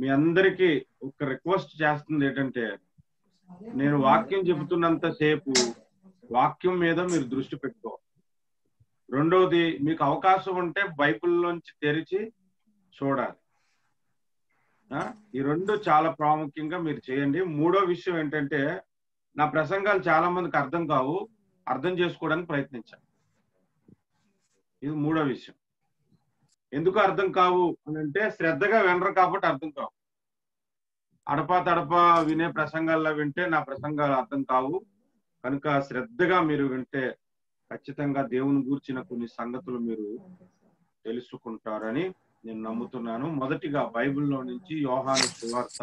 అందరికీ ఒక రిక్వెస్ట్ చేస్తుంది ఏంటంటే నేను వాక్యం చెబుతున్నంత సేపు వాక్యం మీద మీరు దృష్టి పెట్టుకో రెండవది మీకు అవకాశం ఉంటే బైబిల్లోంచి తెరిచి చూడాలి ఆ? ఈ రెండు చాలా ప్రాముఖ్యంగా మీరు చేయండి మూడో విషయం ఏంటంటే నా ప్రసంగాలు చాలా మందికి అర్థం కావు అర్థం చేసుకోవడానికి ప్రయత్నించాను ఇది మూడో విషయం ఎందుకు అర్థం కావు అని అంటే శ్రద్ధగా వినరు కాబట్టి అర్థం కావు అడపా తడపా వినే ప్రసంగాల్లో వింటే నా ప్రసంగాలు అర్థం కావు కనుక శ్రద్ధగా మీరు వింటే ఖచ్చితంగా దేవుని గూర్చిన కొన్ని సంగతులు మీరు తెలుసుకుంటారని నేను నమ్ముతున్నాను మొదటిగా బైబిల్లో నుంచి యోహాను సువార్త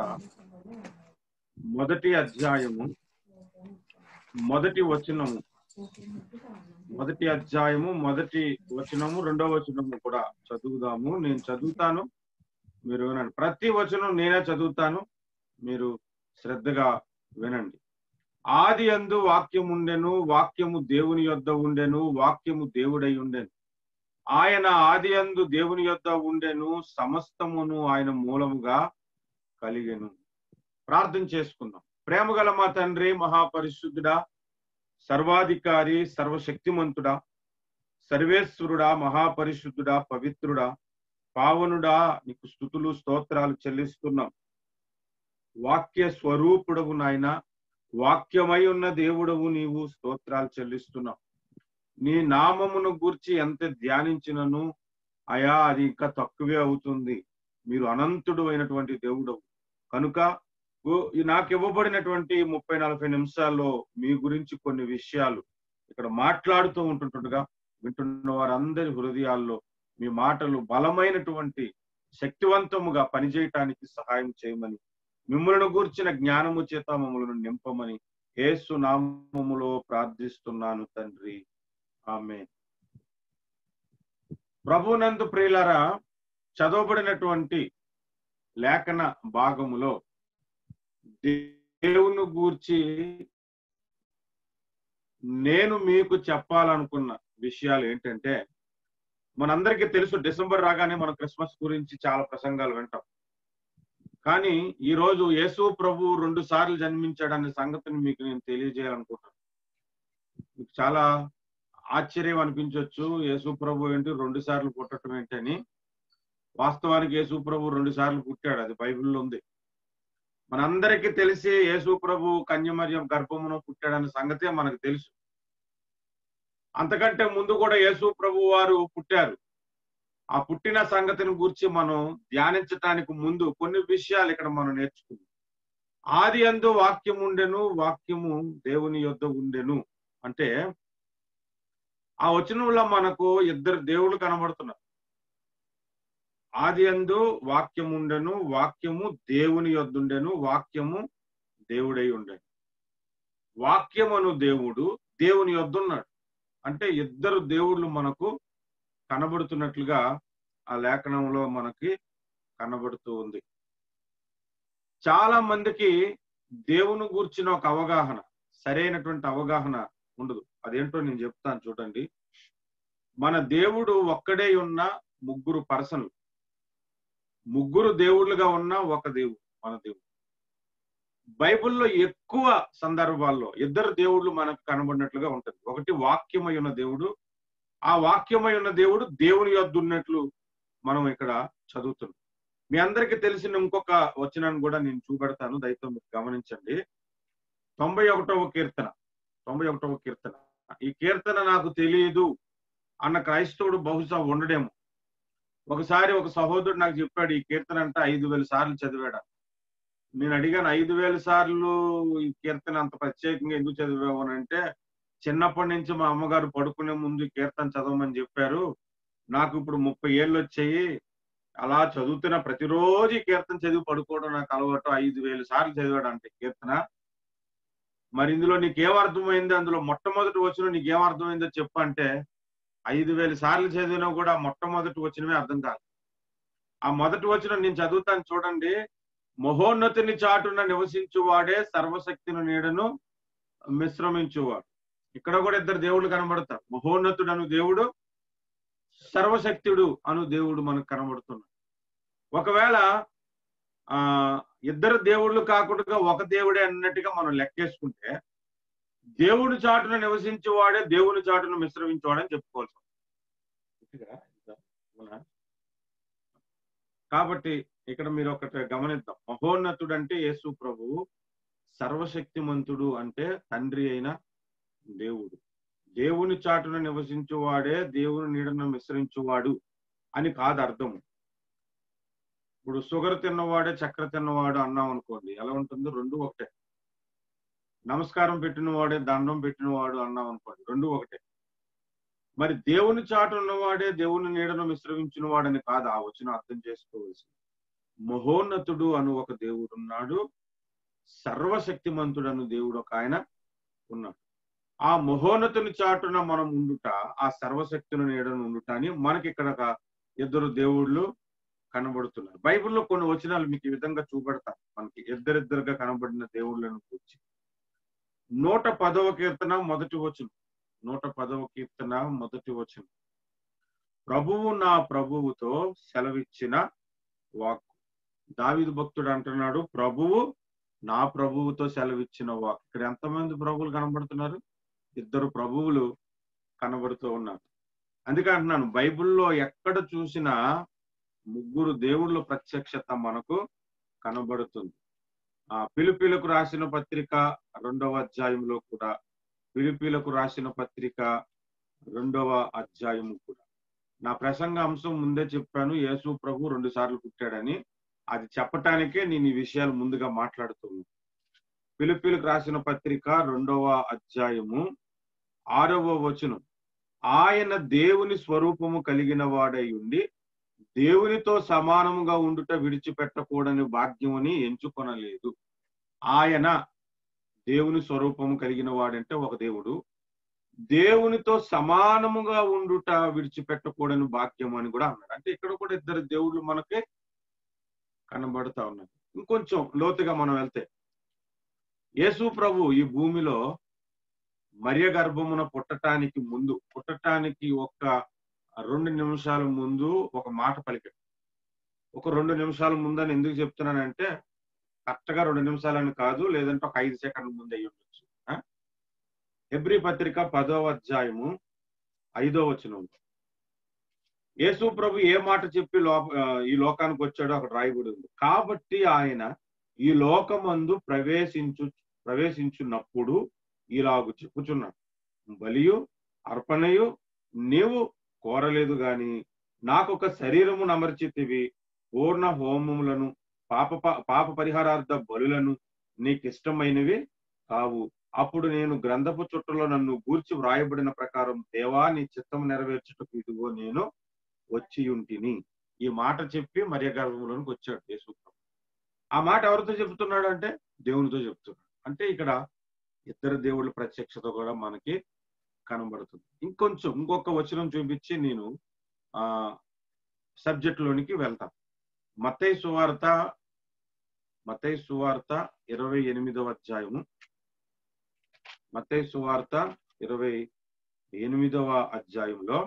మొదటి అధ్యాయము మొదటి వచనము మొదటి అధ్యాయము మొదటి వచనము రెండవ వచనము కూడా చదువుదాము నేను చదువుతాను మీరు వినండి ప్రతి వచనం నేనే చదువుతాను మీరు శ్రద్ధగా వినండి ఆది అందు వాక్యం ఉండెను వాక్యము దేవుని యొద్ద ఉండెను వాక్యము దేవుడై ఉండెను ఆయన ఆది అందు దేవుని యొద్ద ఉండెను సమస్తమును ఆయన మూలముగా కలిగెను ప్రార్థన చేసుకుందాం ప్రేమగల మా తండ్రి మహాపరిశుద్ధుడా సర్వాధికారి సర్వశక్తిమంతుడా సర్వేశ్వరుడా మహాపరిశుద్ధుడా పవిత్రుడా పావనుడా నీకు స్థుతులు స్తోత్రాలు చెల్లిస్తున్నాం వాక్య స్వరూపుడవు నాయన వాక్యమై ఉన్న దేవుడవు నీవు స్తోత్రాలు చెల్లిస్తున్నావు నీ నామమును గూర్చి ఎంత ధ్యానించినను అయా అది ఇంకా తక్కువే అవుతుంది మీరు అనంతుడు అయినటువంటి దేవుడవు కనుక ఓ- ఈ నాకు ఇవ్వబడినటువంటి ముప్పై నలభై నిమిషాల్లో మీ గురించి కొన్ని విషయాలు ఇక్కడ మాట్లాడుతూ ఉంటుండగా వింటున్న వారందరి హృదయాల్లో మీ మాటలు బలమైనటువంటి శక్తివంతముగా పనిచేయటానికి సహాయం చేయమని మిమ్మల్ని గూర్చిన జ్ఞానము చేత మమ్మల్ని నింపమని యేసు నామములో ప్రార్థిస్తున్నాను తండ్రి ఆమె ప్రభునందు ప్రియులరా చదవబడినటువంటి లేఖన భాగములో దేవుని గూర్చి నేను మీకు చెప్పాలనుకున్న విషయాలు ఏంటంటే మనందరికీ తెలుసు డిసెంబర్ రాగానే మనం క్రిస్మస్ గురించి చాలా ప్రసంగాలు వింటాం కానీ ఈ రోజు యేసు ప్రభు రెండు సార్లు జన్మించాడనే సంగతిని మీకు నేను తెలియజేయాలనుకుంటున్నాను మీకు చాలా ఆశ్చర్యం అనిపించవచ్చు యేసు ప్రభు ఏంటి రెండు సార్లు పుట్టడం ఏంటని వాస్తవానికి యేసు ప్రభు రెండు సార్లు పుట్టాడు అది బైబిల్లో ఉంది మనందరికీ తెలిసి యేసు ప్రభు కన్యమర్యం గర్భమును పుట్టాడనే సంగతే మనకు తెలుసు అంతకంటే ముందు కూడా యేసు ప్రభు వారు పుట్టారు ఆ పుట్టిన సంగతిని గురించి మనం ధ్యానించటానికి ముందు కొన్ని విషయాలు ఇక్కడ మనం నేర్చుకుందాం ఆది అందు వాక్యం ఉండెను వాక్యము దేవుని యొద్ద ఉండెను అంటే ఆ వచనంలో మనకు ఇద్దరు దేవుళ్ళు కనబడుతున్నారు ఆది అందు వాక్యం ఉండెను వాక్యము దేవుని యొద్దుండెను వాక్యము దేవుడై ఉండెను వాక్యమను దేవుడు దేవుని యొద్దున్నాడు అంటే ఇద్దరు దేవుళ్ళు మనకు కనబడుతున్నట్లుగా ఆ లేఖనంలో మనకి కనబడుతూ ఉంది చాలా మందికి దేవుని గూర్చిన ఒక అవగాహన సరైనటువంటి అవగాహన ఉండదు అదేంటో నేను చెప్తాను చూడండి మన దేవుడు ఒక్కడే ఉన్న ముగ్గురు పర్సన్లు ముగ్గురు దేవుళ్ళుగా ఉన్న ఒక దేవుడు మన దేవుడు బైబిల్లో ఎక్కువ సందర్భాల్లో ఇద్దరు దేవుళ్ళు మనకు కనబడినట్లుగా ఉంటుంది ఒకటి వాక్యమై ఉన్న దేవుడు ఆ వాక్యమై ఉన్న దేవుడు దేవుని యొద్ద ఉన్నట్లు మనం ఇక్కడ చదువుతున్నాం మీ అందరికీ తెలిసిన ఇంకొక వచనాన్ని కూడా నేను చూపెడతాను దయతో మీరు గమనించండి తొంభై ఒకటవ కీర్తన తొంభై ఒకటవ కీర్తన ఈ కీర్తన నాకు తెలియదు అన్న క్రైస్తవుడు బహుశా ఉండడేమో ఒకసారి ఒక సహోదరుడు నాకు చెప్పాడు ఈ కీర్తన అంటే ఐదు వేల సార్లు చదివాడు నేను అడిగాను ఐదు వేల సార్లు ఈ కీర్తన అంత ప్రత్యేకంగా ఎందుకు చదివావు అని అంటే చిన్నప్పటి నుంచి మా అమ్మగారు పడుకునే ముందు ఈ కీర్తన చదవమని చెప్పారు నాకు ఇప్పుడు ముప్పై ఏళ్ళు వచ్చాయి అలా చదువుతున్న ప్రతిరోజు ఈ కీర్తన చదివి పడుకోవడం నాకు అలవాటు ఐదు వేల సార్లు చదివాడు అంటే కీర్తన మరి ఇందులో నీకేం అర్థమైంది అందులో మొట్టమొదటి వచ్చిన నీకేం అర్థమైందో చెప్పు అంటే ఐదు వేల సార్లు చదివినా కూడా మొట్టమొదటి వచ్చినవే అర్థం కాదు ఆ మొదటి వచ్చిన నేను చదువుతాను చూడండి మహోన్నతిని చాటున నివసించువాడే సర్వశక్తిని నీడను మిశ్రమించువాడు ఇక్కడ కూడా ఇద్దరు దేవుళ్ళు కనబడతారు మహోన్నతుడు అను దేవుడు సర్వశక్తుడు అను దేవుడు మనకు కనబడుతున్నాడు ఒకవేళ ఆ ఇద్దరు దేవుళ్ళు కాకుండా ఒక దేవుడే అన్నట్టుగా మనం లెక్కేసుకుంటే దేవుని చాటును నివసించేవాడే దేవుని చాటును మిశ్రమించేవాడని చెప్పుకోవాల్సి అవునా? కాబట్టి ఇక్కడ మీరు ఒకటి గమనిద్దాం మహోన్నతుడు అంటే యేసు ప్రభువు సర్వశక్తిమంతుడు అంటే తండ్రి అయిన దేవుడు దేవుని చాటున నివసించువాడే దేవుని నీడను మిశ్రించువాడు అని కాదు అర్థము ఇప్పుడు షుగర్ తిన్నవాడే చక్కెర తిన్నవాడు అన్నాం అనుకోండి ఎలా ఉంటుంది రెండు ఒకటే నమస్కారం పెట్టినవాడే దండం పెట్టినవాడు అన్నాం అనుకోండి రెండు ఒకటే మరి దేవుని చాటు ఉన్నవాడే దేవుని నీడను మిశ్రమించిన వాడని కాదు ఆ వచ్చిన అర్థం చేసుకోవాల్సి మహోన్నతుడు అను ఒక దేవుడు ఉన్నాడు సర్వశక్తిమంతుడు అను దేవుడు ఒక ఆయన ఉన్నాడు ఆ మహోన్నతుని చాటున మనం ఉండుట ఆ సర్వశక్తుని నీడను ఉండుట అని మనకి ఇక్కడ ఒక ఇద్దరు దేవుళ్ళు కనబడుతున్నారు బైబిల్లో కొన్ని వచనాలు మీకు ఈ విధంగా చూపెడతారు మనకి ఇద్దరిద్దరుగా కనబడిన దేవుళ్ళను కూర్చి నూట పదవ కీర్తన మొదటి వచనం నూట పదవ కీర్తన మొదటి వచనం ప్రభువు నా ప్రభువుతో సెలవిచ్చిన వాక్కు దావిదు భక్తుడు అంటున్నాడు ప్రభువు నా ప్రభువుతో సెలవిచ్చిన వాక్ ఇక్కడ ఎంతమంది ప్రభువులు కనబడుతున్నారు ఇద్దరు ప్రభువులు కనబడుతూ ఉన్నారు అందుకే అంటున్నాను బైబిల్లో ఎక్కడ చూసినా ముగ్గురు దేవుళ్ళ ప్రత్యక్షత మనకు కనబడుతుంది ఆ పిలుపులకు రాసిన పత్రిక రెండవ అధ్యాయంలో కూడా పిలుపులకు రాసిన పత్రిక రెండవ అధ్యాయము కూడా నా ప్రసంగ అంశం ముందే చెప్పాను యేసు ప్రభు రెండు సార్లు పుట్టాడని అది చెప్పటానికే నేను ఈ విషయాలు ముందుగా మాట్లాడుతున్నాను పిలుపులకు రాసిన పత్రిక రెండవ అధ్యాయము ఆరవ వచనం ఆయన దేవుని స్వరూపము కలిగిన వాడై ఉండి దేవునితో సమానముగా ఉండుట విడిచిపెట్టకూడని భాగ్యముని ఎంచుకొనలేదు ఆయన దేవుని స్వరూపము కలిగిన వాడంటే ఒక దేవుడు దేవునితో సమానముగా ఉండుట విడిచిపెట్టకూడని భాగ్యం అని కూడా అన్నాడు అంటే ఇక్కడ కూడా ఇద్దరు దేవుళ్ళు మనకి కనబడుతా ఉన్నారు ఇంకొంచెం లోతుగా మనం వెళ్తే యేసు ప్రభు ఈ భూమిలో మరియ గర్భమున పుట్టటానికి ముందు పుట్టటానికి ఒక రెండు నిమిషాల ముందు ఒక మాట పలికాడు ఒక రెండు నిమిషాల ముందు అని ఎందుకు చెప్తున్నానంటే కరెక్ట్ గా రెండు నిమిషాలని కాదు లేదంటే ఒక ఐదు సెకండ్ల ముందు అయ్యి ఉండొచ్చు ఎబ్రి పత్రిక పదో అధ్యాయము ఐదో వచనం యేసు ప్రభు ఏ మాట చెప్పి లో ఈ లోకానికి వచ్చాడో అక్కడ రాయబడి ఉంది కాబట్టి ఆయన ఈ లోకమందు ప్రవేశించు ప్రవేశించున్నప్పుడు ఇలాగు చెప్పుచున్నాడు బలియు అర్పణయు నీవు కోరలేదు గాని నాకొక శరీరము నమర్చితివి పూర్ణ హోమములను పాప పాప పరిహారార్థ బలులను నీకు ఇష్టమైనవి కావు అప్పుడు నేను గ్రంథపు చుట్టలో నన్ను గూర్చి వ్రాయబడిన ప్రకారం దేవా నీ చిత్తం నెరవేర్చుటకు ఇదిగో నేను వచ్చి ఉంటిని ఈ మాట చెప్పి మరియ గర్భంలోనికి వచ్చాడు యేసు ఆ మాట ఎవరితో చెబుతున్నాడు అంటే దేవునితో చెప్తున్నాడు అంటే ఇక్కడ ఇద్దరు దేవుళ్ళ ప్రత్యక్షత కూడా మనకి కనబడుతుంది ఇంకొంచెం ఇంకొక వచనం చూపించి నేను ఆ సబ్జెక్ట్ లోనికి వెళ్తాను మతై సువార్త మతై సువార్త ఇరవై ఎనిమిదవ అధ్యాయము మతై సువార్త ఇరవై ఎనిమిదవ అధ్యాయంలో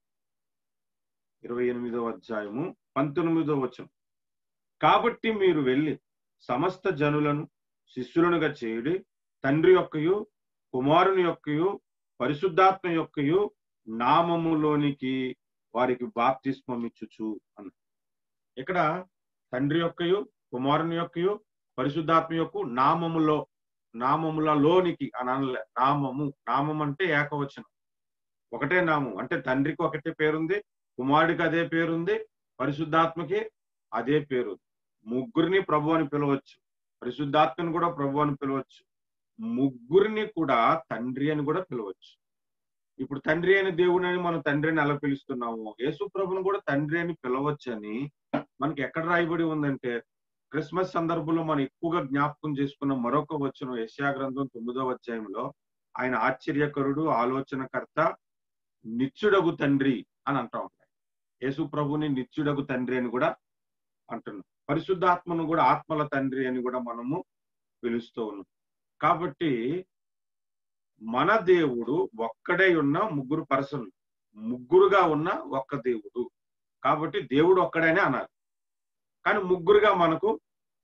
ఇరవై ఎనిమిదవ అధ్యాయము పంతొమ్మిదవ వచనం కాబట్టి మీరు వెళ్ళి సమస్త జనులను శిష్యులనుగా చేయుడి తండ్రి యొక్కయు కుమారుని యొక్కయు పరిశుద్ధాత్మ యొక్కయు నామములోనికి వారికి బాప్తిస్మం ఇచ్చుచు అన్న ఇక్కడ తండ్రి యొక్కయు కుమారుని యొక్కయు పరిశుద్ధాత్మ యొక్క నామములో నామములలోనికి అని అనలే నామము నామం అంటే ఏకవచనం ఒకటే నామం అంటే తండ్రికి ఒకటే పేరుంది కుమారుడికి అదే పేరుంది పరిశుద్ధాత్మకి అదే పేరు ముగ్గురిని ప్రభు అని పిలవచ్చు పరిశుద్ధాత్మని కూడా ప్రభు అని పిలవచ్చు ముగ్గురిని కూడా తండ్రి అని కూడా పిలవచ్చు ఇప్పుడు తండ్రి అయిన దేవుడిని మనం తండ్రిని ఎలా పిలుస్తున్నాము యేసు ప్రభుని కూడా తండ్రి అని పిలవచ్చని మనకి ఎక్కడ రాయబడి ఉందంటే క్రిస్మస్ సందర్భంలో మనం ఎక్కువగా జ్ఞాపకం చేసుకున్న మరొక వచ్చిన యశా గ్రంథం తొమ్మిదవ అధ్యాయంలో ఆయన ఆశ్చర్యకరుడు ఆలోచనకర్త నిత్యుడగు తండ్రి అని అంటా ఉంటాయి యేసు ప్రభుని నిత్యుడగు తండ్రి అని కూడా అంటున్నాం పరిశుద్ధాత్మను కూడా ఆత్మల తండ్రి అని కూడా మనము పిలుస్తూ ఉన్నాం కాబట్టి మన దేవుడు ఒక్కడే ఉన్న ముగ్గురు పర్సన్ ముగ్గురుగా ఉన్న ఒక్క దేవుడు కాబట్టి దేవుడు ఒక్కడనే అనాలి కానీ ముగ్గురుగా మనకు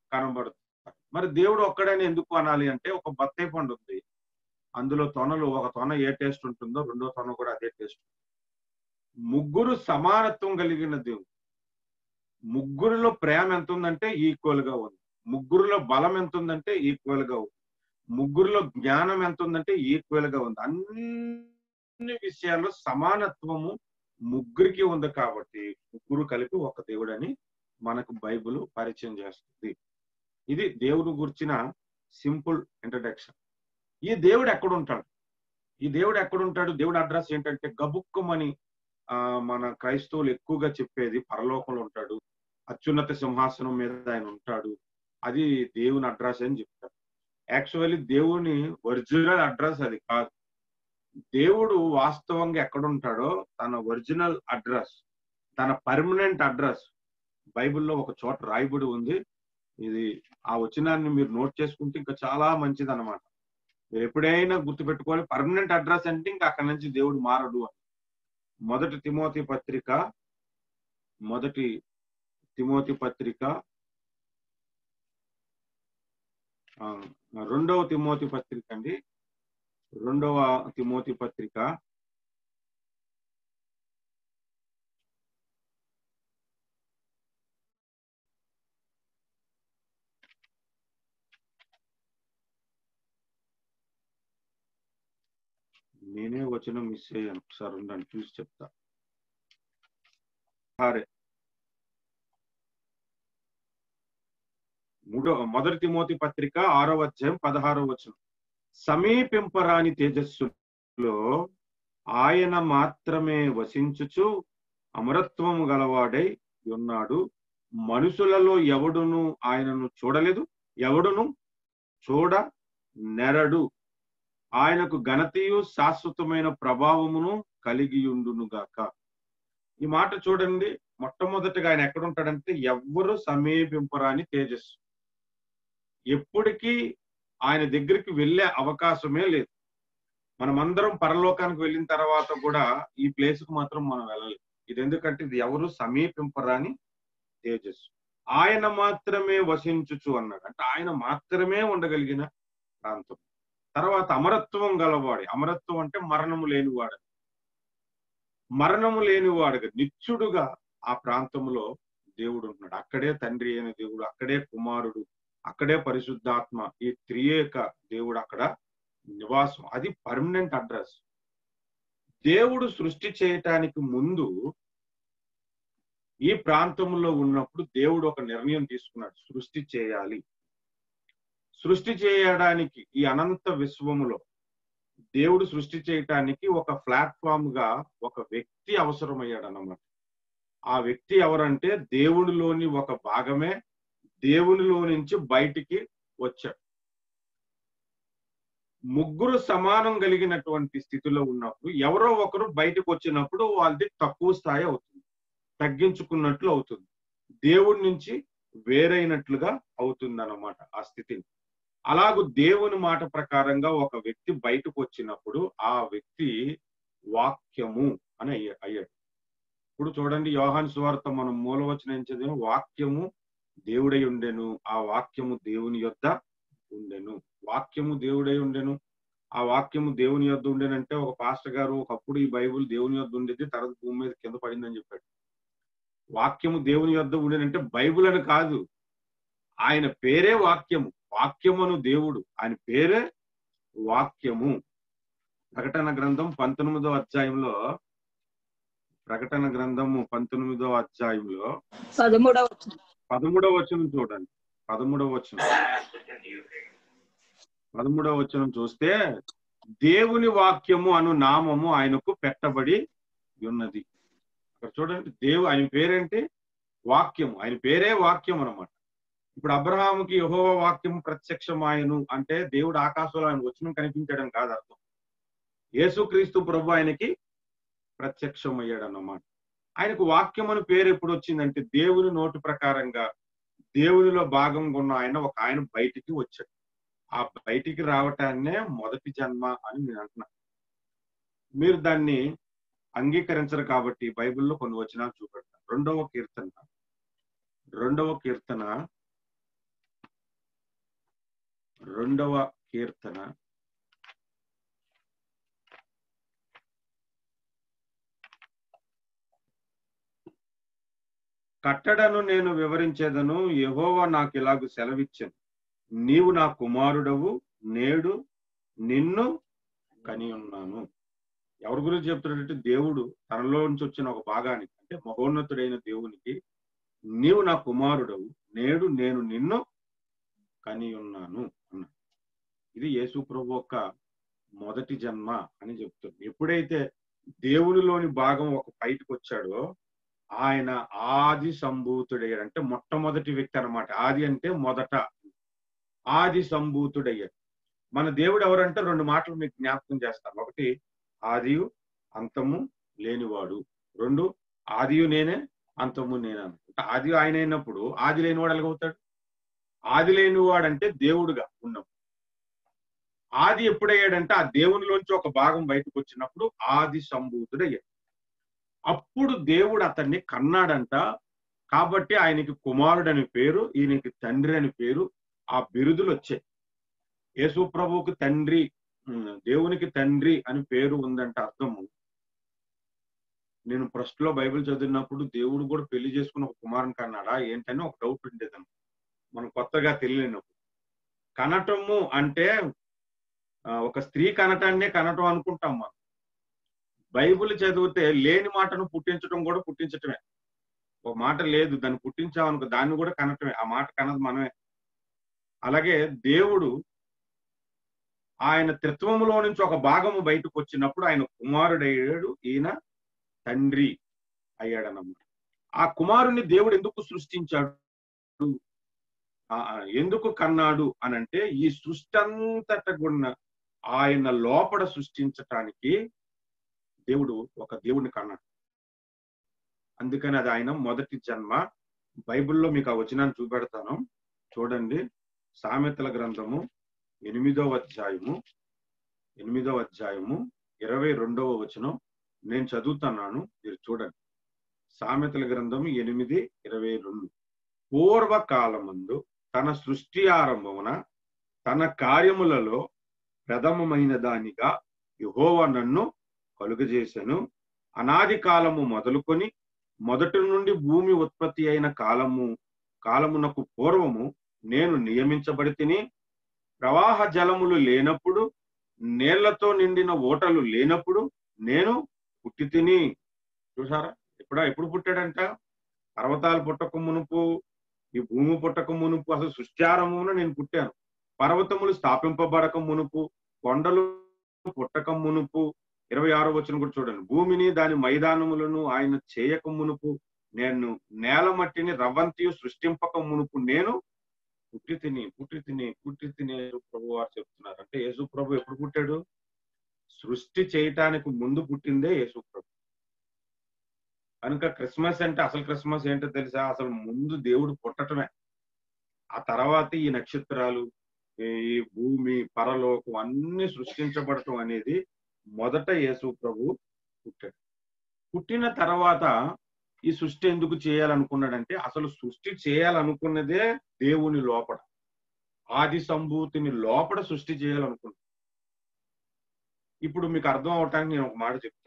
కనబడుతారు మరి దేవుడు ఒక్కడని ఎందుకు అనాలి అంటే ఒక బత్తాయి పండు ఉంది అందులో తొనలు ఒక తొన ఏ టేస్ట్ ఉంటుందో రెండో తొన కూడా అదే టేస్ట్ ముగ్గురు సమానత్వం కలిగిన దేవుడు ముగ్గురులో ప్రేమ ఎంత ఉందంటే ఈక్వల్ గా ఉంది ముగ్గురులో బలం ఎంత ఉందంటే ఈక్వల్ గా ఉంది ముగ్గురులో జ్ఞానం ఎంత ఉందంటే ఈక్వల్ గా ఉంది అన్ని విషయాల్లో సమానత్వము ముగ్గురికి ఉంది కాబట్టి ముగ్గురు కలిపి ఒక దేవుడని మనకు బైబిల్ పరిచయం చేస్తుంది ఇది దేవుడు గురించిన సింపుల్ ఇంట్రడక్షన్ ఈ దేవుడు ఎక్కడుంటాడు ఈ దేవుడు ఎక్కడుంటాడు దేవుడు అడ్రస్ ఏంటంటే గబుక్కుమని ఆ మన క్రైస్తవులు ఎక్కువగా చెప్పేది పరలోకంలో ఉంటాడు అత్యున్నత సింహాసనం మీద ఆయన ఉంటాడు అది దేవుని అడ్రస్ అని చెప్తారు యాక్చువల్లీ దేవుని ఒరిజినల్ అడ్రస్ అది కాదు దేవుడు వాస్తవంగా ఎక్కడుంటాడో తన ఒరిజినల్ అడ్రస్ తన పర్మనెంట్ అడ్రస్ బైబిల్లో ఒక చోట రాయబడి ఉంది ఇది ఆ వచనాన్ని మీరు నోట్ చేసుకుంటే ఇంకా చాలా మంచిది అనమాట మీరు ఎప్పుడైనా గుర్తుపెట్టుకోవాలి పర్మనెంట్ అడ్రస్ అంటే ఇంకా అక్కడి నుంచి దేవుడు మారడు అని మొదటి తిమోతి పత్రిక మొదటి తిమోతి పత్రిక ఆ, రెండవ తిమోతి పత్రిక అండి రెండవ తిమోతి పత్రిక నేనే వచ్చిన మిస్ అయ్యాను ఒకసారి ఉండండి చూసి చెప్తా సరే మూడో మొదటి తిమోతి పత్రిక ఆరో అధ్యాయం పదహారో వచనం సమీపింపరాని తేజస్సులో ఆయన మాత్రమే వసించుచు అమరత్వము గలవాడై ఉన్నాడు మనుషులలో ఎవడును ఆయనను చూడలేదు ఎవడును చూడ నెరడు ఆయనకు ఘనతయు శాశ్వతమైన ప్రభావమును కలిగియుండును గాక ఈ మాట చూడండి మొట్టమొదటిగా ఆయన ఎక్కడుంటాడంటే ఎవ్వరు సమీపింపరాని తేజస్సు ఎప్పటికీ ఆయన దగ్గరికి వెళ్ళే అవకాశమే లేదు మనమందరం పరలోకానికి వెళ్ళిన తర్వాత కూడా ఈ ప్లేస్ కు మాత్రం మనం వెళ్ళలేదు ఇది ఎందుకంటే ఇది ఎవరు సమీపింపరాని తేజస్సు ఆయన మాత్రమే వసించుచు అన్నాడు అంటే ఆయన మాత్రమే ఉండగలిగిన ప్రాంతం తర్వాత అమరత్వం గలవాడు అమరత్వం అంటే మరణము లేనివాడు మరణము లేనివాడుగా నిత్యుడుగా ఆ ప్రాంతంలో దేవుడు ఉంటున్నాడు అక్కడే తండ్రి అయిన దేవుడు అక్కడే కుమారుడు అక్కడే పరిశుద్ధాత్మ ఈ త్రియేక దేవుడు అక్కడ నివాసం అది పర్మనెంట్ అడ్రస్ దేవుడు సృష్టి చేయటానికి ముందు ఈ ప్రాంతంలో ఉన్నప్పుడు దేవుడు ఒక నిర్ణయం తీసుకున్నాడు సృష్టి చేయాలి సృష్టి చేయడానికి ఈ అనంత విశ్వములో దేవుడు సృష్టి చేయటానికి ఒక ప్లాట్ఫామ్ గా ఒక వ్యక్తి అవసరమయ్యాడు అన్నమాట ఆ వ్యక్తి ఎవరంటే దేవుడిలోని ఒక భాగమే దేవునిలో నుంచి బయటికి వచ్చాడు ముగ్గురు సమానం కలిగినటువంటి స్థితిలో ఉన్నప్పుడు ఎవరో ఒకరు బయటకు వచ్చినప్పుడు వాళ్ళది తక్కువ స్థాయి అవుతుంది తగ్గించుకున్నట్లు అవుతుంది దేవుడి నుంచి వేరైనట్లుగా అవుతుంది అన్నమాట ఆ స్థితిని అలాగూ దేవుని మాట ప్రకారంగా ఒక వ్యక్తి బయటకు వచ్చినప్పుడు ఆ వ్యక్తి వాక్యము అని అయ్య- అయ్యాడు ఇప్పుడు చూడండి యోహాన్ సువార్త మనం మూలవచనం ఏం చదివాం వాక్యము దేవుడై ఉండెను ఆ వాక్యము దేవుని యొద్ద ఉండెను వాక్యము దేవుడై ఉండెను ఆ వాక్యము దేవుని యొద్ద ఉండేనంటే ఒక పాస్టర్ గారు ఒకప్పుడు ఈ బైబుల్ దేవుని యొద్ద ఉండేది తర్వాత భూమి మీద కింద పడిందని చెప్పాడు వాక్యము దేవుని యొద్ద ఉండేనంటే బైబుల్ అని కాదు ఆయన పేరే వాక్యము వాక్యమును దేవుడు ఆయన పేరే వాక్యము ప్రకటన గ్రంథం పంతొమ్మిదో అధ్యాయంలో ప్రకటన గ్రంథము పంతొమ్మిదో అధ్యాయంలో పదమూడవ పదమూడవ వచనం చూడండి పదమూడవ వచనం పదమూడవ వచనం చూస్తే దేవుని వాక్యము అను నామము ఆయనకు పెట్టబడి ఉన్నది ఇక్కడ చూడండి దేవు ఆయన పేరేంటి వాక్యము ఆయన పేరే వాక్యం అన్నమాట ఇప్పుడు అబ్రహాముకి యహోవ వాక్యం ప్రత్యక్షమాయను అంటే దేవుడు ఆకాశంలో ఆయన వచనం కనిపించడం కాదు అర్థం యేసుక్రీస్తు ప్రభు ఆయనకి ప్రత్యక్షమయ్యాడు అన్నమాట ఆయనకు వాక్యం అని పేరు ఎప్పుడు వచ్చిందంటే దేవుని నోటి ప్రకారంగా దేవునిలో భాగంగా ఉన్న ఆయన ఒక ఆయన బయటికి వచ్చాడు ఆ బయటికి రావటాన్నే మొదటి జన్మ అని నేను అంటున్నా మీరు దాన్ని అంగీకరించరు కాబట్టి బైబిల్లో కొన్ని వచనాలు చూపెడతాను రెండవ కీర్తన రెండవ కీర్తన రెండవ కీర్తన కట్టడను నేను వివరించేదను యెహోవా నాకు ఇలాగ సెలవిచ్చాను నీవు నా కుమారుడవు నేడు నిన్ను కని ఉన్నాను ఎవరి గురించి చెప్తున్నాడంటే దేవుడు తనలో నుంచి వచ్చిన ఒక భాగానికి అంటే మహోన్నతుడైన దేవునికి నీవు నా కుమారుడవు నేడు నేను నిన్ను కని ఉన్నాను అన్నాడు ఇది యేసు ప్రభు యొక్క మొదటి జన్మ అని చెప్తుంది ఎప్పుడైతే దేవునిలోని భాగం ఒక బయటకు వచ్చాడో ఆయన ఆది సంభూతుడయ్యాడు అంటే మొట్టమొదటి వ్యక్తి అన్నమాట ఆది అంటే మొదట ఆది సంభూతుడయ్యాడు మన దేవుడు ఎవరంటే రెండు మాటలు మీకు జ్ఞాపకం చేస్తాను ఒకటి ఆదియు అంతము లేనివాడు రెండు ఆదియు నేనే అంతము నేనే అంటే ఆది ఆయన అయినప్పుడు ఆది లేనివాడు ఎలాగవుతాడు ఆది లేనివాడు అంటే దేవుడుగా ఉన్నప్పుడు ఆది ఎప్పుడయ్యాడంటే ఆ దేవునిలోంచి ఒక భాగం బయటకు వచ్చినప్పుడు ఆది సంభూతుడయ్యాడు అప్పుడు దేవుడు అతన్ని కన్నాడంట కాబట్టి ఆయనకి కుమారుడు అని పేరు ఈయనకి తండ్రి అని పేరు ఆ బిరుదులు వచ్చాయి యేసు ప్రభువుకి తండ్రి ఉమ్, దేవునికి తండ్రి అని పేరు ఉందంట అర్థము నేను ఫస్ట్ లో బైబిల్ చదివినప్పుడు దేవుడు కూడా పెళ్లి చేసుకుని ఒక కుమారుని కన్నాడా ఏంటని ఒక డౌట్ ఉండేది మనం కొత్తగా తెలియనప్పుడు కనటము అంటే ఆ, ఒక స్త్రీ కనటాన్నే కనటం అనుకుంటాం మనం బైబిల్ చదివితే లేని మాటను పుట్టించడం కూడా పుట్టించటమే ఒక మాట లేదు దాన్ని పుట్టించామనుకో దాన్ని కూడా కనటమే ఆ మాట కనదు మనమే అలాగే దేవుడు ఆయన త్రిత్వములో నుంచి ఒక భాగము బయటకు వచ్చినప్పుడు ఆయన కుమారుడయ్యాడు ఈయన తండ్రి అయ్యాడనమాట ఆ కుమారుని దేవుడు ఎందుకు సృష్టించాడు ఆ, ఆ, ఎందుకు కన్నాడు అని అంటే ఈ సృష్టి అంతట కూడా ఆయన లోపల సృష్టించటానికి దేవుడు ఒక దేవుడిని కన్నాడు అందుకని అది ఆయన మొదటి జన్మ బైబిల్లో మీకు ఆ వచనాన్ని చూపెడతాను చూడండి సామెతల గ్రంథము ఎనిమిదవ అధ్యాయము ఎనిమిదవ అధ్యాయము ఇరవై రెండవ వచనం నేను చదువుతున్నాను మీరు చూడండి సామెతల గ్రంథం ఎనిమిది ఇరవై రెండు పూర్వకాలమందు తన సృష్టి ఆరంభమున తన కార్యములలో ప్రథమమైన దానిగా యెహోవా నన్ను కలుగజేశాను అనాది కాలము మొదలుకొని మొదటి నుండి భూమి ఉత్పత్తి అయిన కాలము కాలమునకు పూర్వము నేను నియమించబడి తిని ప్రవాహ జలములు లేనప్పుడు నీళ్లతో నిండిన ఓటలు లేనప్పుడు నేను పుట్టి తిని చూసారా ఎప్పుడా ఎప్పుడు పుట్టాడంట పర్వతాలు పుట్టక మునుపు ఈ భూమి పుట్టక మునుపు అసలు సృష్టారంభమున నేను పుట్టాను పర్వతములు స్థాపింపబడక మునుపు కొండలు పుట్టక మునుపు ఇరవై ఆరో వచ్చిన కూడా చూడండి భూమిని దాని మైదానములను ఆయన చేయక మునుపు నేను నేల మట్టిని రవ్వంతియు సృష్టింపక మునుపు నేను పుట్టి తిని పుట్టి తిని పుట్టి తిని ప్రభు వారు చెప్తున్నారు అంటే యేసు ప్రభు ఎప్పుడు పుట్టాడు సృష్టి చేయటానికి ముందు పుట్టిందే యేసు ప్రభు కనుక క్రిస్మస్ అంటే అసలు క్రిస్మస్ ఏంటో తెలుసా అసలు ముందు దేవుడు పుట్టటమే ఆ తర్వాత ఈ నక్షత్రాలు ఈ భూమి పరలోకం అన్ని సృష్టించబడటం అనేది మొదట యేసు ప్రభు పుట్టాడు పుట్టిన తర్వాత ఈ సృష్టి ఎందుకు చేయాలనుకున్నాడంటే అసలు సృష్టి చేయాలనుకున్నదే దేవుని లోపల ఆది సంభూతిని లోపల సృష్టి చేయాలనుకున్నాడు ఇప్పుడు మీకు అర్థం అవటానికి నేను ఒక మాట చెప్తా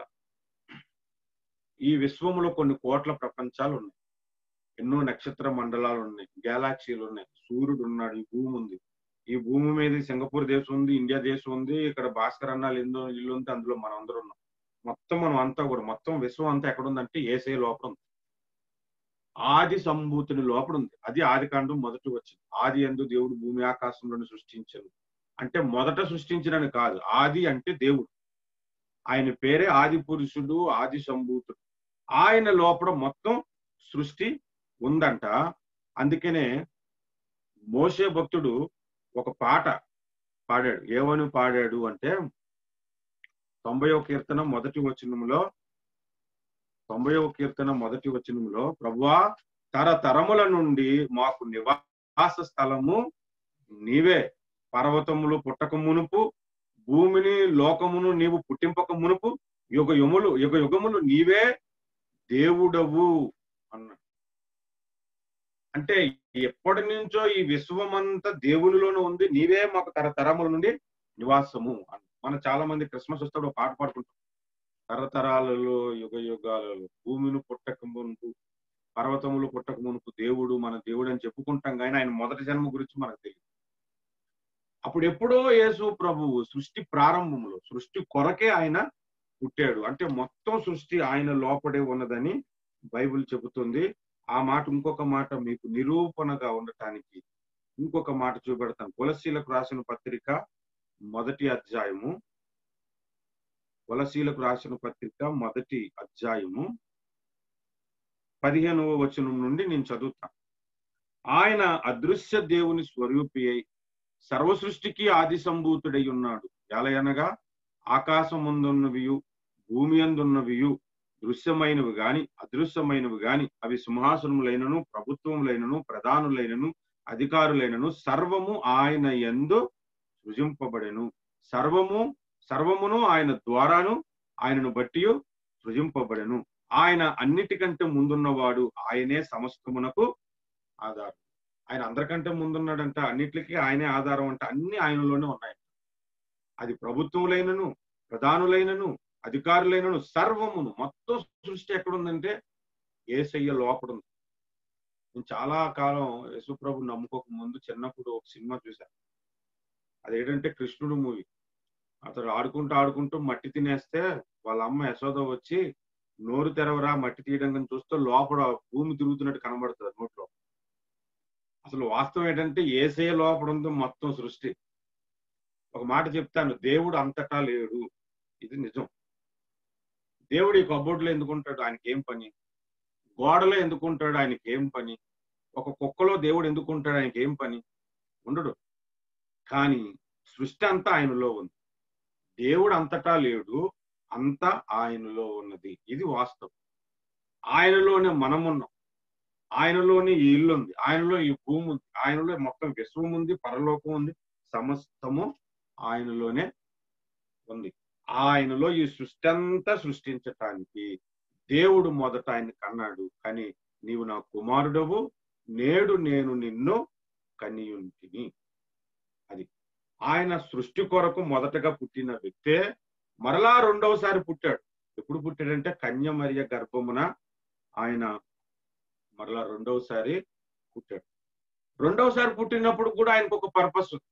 ఈ విశ్వములో కొన్ని కోట్ల ప్రపంచాలు ఉన్నాయి ఎన్నో నక్షత్ర మండలాలు ఉన్నాయి గ్యాలాక్సీలు ఉన్నాయి సూర్యుడు ఉన్నాడు ఈ భూమి ఉంది ఈ భూమి మీద సింగపూర్ దేశం ఉంది ఇండియా దేశం ఉంది ఇక్కడ భాస్కర్ అన్నాలు ఎందో ఇల్లు ఉంది అందులో మనం అందరం ఉన్నాం మొత్తం మనం అంతా కూడా మొత్తం విశ్వం అంతా ఎక్కడ ఉందంటే ఏసే లోపల ఉంది ఆది సంభూతిని లోపల ఉంది అది ఆది కాండం మొదట వచ్చింది ఆది ఎందు దేవుడు భూమి ఆకాశంలో సృష్టించను అంటే మొదట సృష్టించడని కాదు ఆది అంటే దేవుడు ఆయన పేరే ఆది పురుషుడు ఆది సంభూతుడు ఆయన లోపల మొత్తం సృష్టి ఉందంట అందుకనే మోసే భక్తుడు ఒక పాట పాడాడు ఏమని పాడాడు అంటే తొంభైవ కీర్తన మొదటి వచనంలో తొంభైవ కీర్తన మొదటి వచనంలో ప్రభువా తరతరముల నుండి మాకు నివాస స్థలము నీవే పర్వతములు పుట్టక మునుపు భూమిని లోకమును నీవు పుట్టింపక మునుపు యుగ యుములు యుగ యుగములు నీవే దేవుడవు అన్నాడు అంటే ఎప్పటి నుంచో ఈ విశ్వమంతా దేవునిలోనే ఉంది నీవే మాకు తరతరముల నుండి నివాసము అని మనం చాలా మంది క్రిస్మస్ వస్తాడు పాట పాడుకుంటాం తరతరాలలో యుగ యుగాలలో భూమిని పుట్టక మునుపు పర్వతములు పుట్టక మునుపు దేవుడు మన దేవుడు అని చెప్పుకుంటాం కానీ ఆయన మొదటి జన్మ గురించి మనకు తెలియదు అప్పుడు ఎప్పుడో యేసు ప్రభువు సృష్టి ప్రారంభంలో సృష్టి కొరకే ఆయన పుట్టాడు అంటే మొత్తం సృష్టి ఆయన లోపడే ఉన్నదని బైబిల్ చెబుతుంది ఆ మాట ఇంకొక మాట మీకు నిరూపణగా ఉండటానికి ఇంకొక మాట చూపెడతాను కులశీలకు రాసిన పత్రిక మొదటి అధ్యాయము కులశీలకు రాసిన పత్రిక మొదటి అధ్యాయము పదిహేనవ వచనం నుండి నేను చదువుతాను ఆయన అదృశ్య దేవుని స్వరూపి అయి సర్వ సృష్టికి ఆది సంభూతుడై ఉన్నాడు ఎలయనగా ఆకాశముందున్నవియు భూమి అందున్నవియు దృశ్యమైనవి గాని అదృశ్యమైనవి గాని అవి సింహాసనములైనను ప్రభుత్వములైనను ప్రధానులైనను అధికారులైనను సర్వము ఆయన ఎందు సృజింపబడెను సర్వము సర్వమును ఆయన ద్వారాను ఆయనను బట్టి సృజింపబడెను ఆయన అన్నిటికంటే ముందున్నవాడు ఆయనే సమస్తమునకు ఆధారం ఆయన అందరికంటే ముందున్నాడంట అన్నిటికీ ఆయనే ఆధారం అంటే అన్ని ఆయనలోనే ఉన్నాయి అది ప్రభుత్వములైనను ప్రధానులైనను అధికారులైనను సర్వమును మొత్తం సృష్టి ఎక్కడుందంటే ఏసయ్య లోపడుంది నేను చాలా కాలం యేసుప్రభు నమ్ముకోక ముందు చిన్నప్పుడు ఒక సినిమా చూశాను అదేంటంటే కృష్ణుడు మూవీ అతడు ఆడుకుంటూ ఆడుకుంటూ మట్టి తినేస్తే వాళ్ళ అమ్మ యశోద వచ్చి నోరు తెరవరా మట్టి తీయడం కానీ చూస్తే లోపల భూమి తిరుగుతున్నట్టు కనబడుతుంది నోట్లో అసలు వాస్తవం ఏంటంటే ఏసే లోపల ఉంది మొత్తం సృష్టి ఒక మాట చెప్తాను దేవుడు అంతటా లేడు ఇది నిజం దేవుడు ఈ కబోర్డులో ఎందుకుంటాడు ఆయనకి ఏం పని గోడలో ఎందుకుంటాడు ఆయనకి ఏం పని ఒక కుక్కలో దేవుడు ఎందుకుంటాడు ఆయనకి ఏం పని ఉండడు కానీ సృష్టి అంతా ఆయనలో ఉంది దేవుడు అంతటా లేడు అంతా ఆయనలో ఉన్నది ఇది వాస్తవం ఆయనలోనే మనం ఉన్నాం ఆయనలోనే ఈ ఇల్లు ఉంది ఆయనలో ఈ భూమి ఉంది ఆయనలో మొత్తం విశ్వం ఉంది పరలోకం ఉంది సమస్తము ఆయనలోనే ఉంది ఆయనలో ఈ సృష్టి అంతా సృష్టించటానికి దేవుడు మొదట ఆయన కన్నాడు కానీ నీవు నా కుమారుడవు నేడు నేను నిన్ను కనియుంటిని అది ఆయన సృష్టి కొరకు మొదటగా పుట్టిన వ్యక్తే మరలా రెండవసారి పుట్టాడు ఎప్పుడు పుట్టాడంటే కన్యమర్య గర్భమున ఆయన మరలా రెండవసారి పుట్టాడు రెండవసారి పుట్టినప్పుడు కూడా ఆయనకు ఒక పర్పస్ ఉంది